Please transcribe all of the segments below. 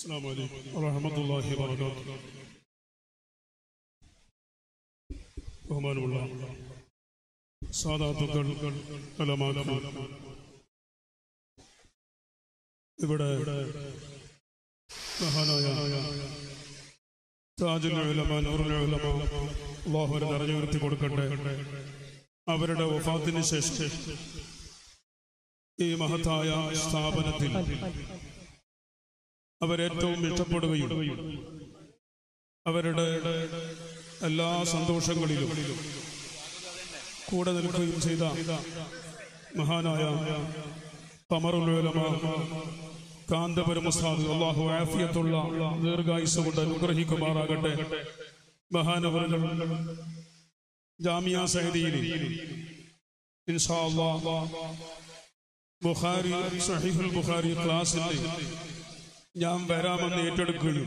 السلام عليكم ورحمة الله وبركاته ബഹുമാനമുള്ള സാധാത്തുക്കൾ കലമാക്കൾ ഇവിടെ മഹാനായ താജുൽ ഉലമ നൂറുൽ ഉലമ അള്ളാഹുവിനെ നിറഞ്ഞു നിർത്തി കൊടുക്കട്ടെ അവരുടെ വഫാത്തിന് ശേഷം ഈ മഹത്തായ സ്ഥാപനത്തിൽ അവരേറ്റവും ഇഷ്ടപ്പെടുകയും അവരുടെ എല്ലാ സന്തോഷങ്ങളിലും കൂടെ നിൽക്കുകയും ചെയ്ത മഹാനായ കമറുലമ കാന്തപരമസാദ് അള്ളാഹു ആഫിയത്തുള്ള ദീർഘായുസ് കൊണ്ട് അനുഗ്രഹിക്കുമാറാകട്ടെ മഹാനവറുകൾ ജാമിയ സൈദിയിൽ ഇൻഷാ അല്ലാഹ് ബുഖാരി സഹീഹുൽ ബുഖാരി ക്ലാസ്സിൽ ഞാൻ വരാമെന്ന് ഏറ്റെടുക്കുകയും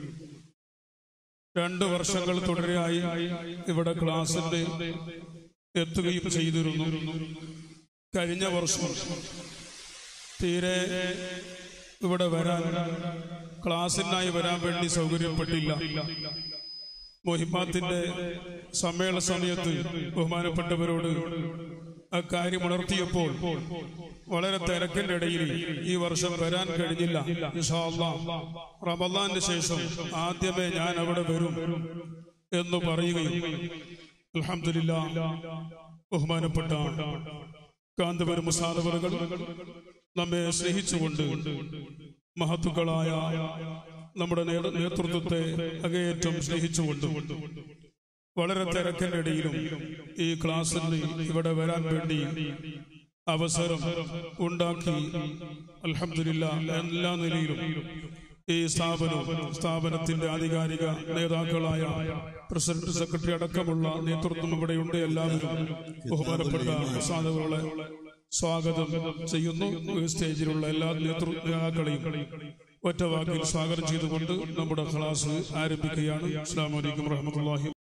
രണ്ട് വർഷങ്ങൾ തുടരെയായി ഇവിടെ ക്ലാസ്സിൽ എത്തുകയും ചെയ്തിരുന്നു കഴിഞ്ഞ വർഷം തീരെ ഇവിടെ വരാൻ ക്ലാസ്സിനായി വരാൻ വേണ്ടി സൗകര്യപ്പെട്ടില്ല മൊഹിമാത്തിന്റെ സമ്മേളന സമയത്ത് ബഹുമാനപ്പെട്ടവരോട് അക്കാര്യം ഉണർത്തിയപ്പോൾ വളരെ തിരക്കിന്റെ ഇടയിൽ ഈ വർഷം വരാൻ കഴിഞ്ഞില്ല ഇൻഷാ അല്ലാഹ് റമദാന്റെ ശേഷം ആദ്യമേ ഞാൻ അവിടെ വരും എന്ന് പറയുകയും അൽഹംദുലില്ലാ ബഹുമാനപ്പെട്ട കാന്തപുരം മുസാദവറുകൾ നമ്മെ സ്നേഹിച്ചുകൊണ്ട് മഹത്തുക്കളായ നമ്മുടെ നേ- നേതൃത്വത്തെ അങ്ങേയറ്റം സ്നേഹിച്ചുകൊണ്ട് വളരെ തിരക്കിന്റെ ഇടയിലും ഈ ക്ലാസ്സിൽ ഇവിടെ വരാൻ വേണ്ടി അവസരം ഉണ്ടാക്കി അൽഹംദുലില്ലാ എല്ലാ നിലയിലും ഈ സ്ഥാപനവും സ്ഥാപനത്തിന്റെ ആധികാരിക നേതാക്കളായ പ്രസിഡന്റ് സെക്രട്ടറി അടക്കമുള്ള നേതൃത്വം ഇവിടെയുണ്ട് എല്ലാവരും ബഹുമാനപ്പെട്ട സാധുക്കളെ സ്വാഗതം ചെയ്യുന്നു ഈ സ്റ്റേജിലുള്ള എല്ലാ നേതൃ നേതാക്കളെയും ഒറ്റ വാക്കിൽ സ്വാഗതം ചെയ്തുകൊണ്ട് നമ്മുടെ ക്ലാസ് ആരംഭിക്കുകയാണ് അസ്സാം വലൈക്കും വാഹമത്തല്ലാഹി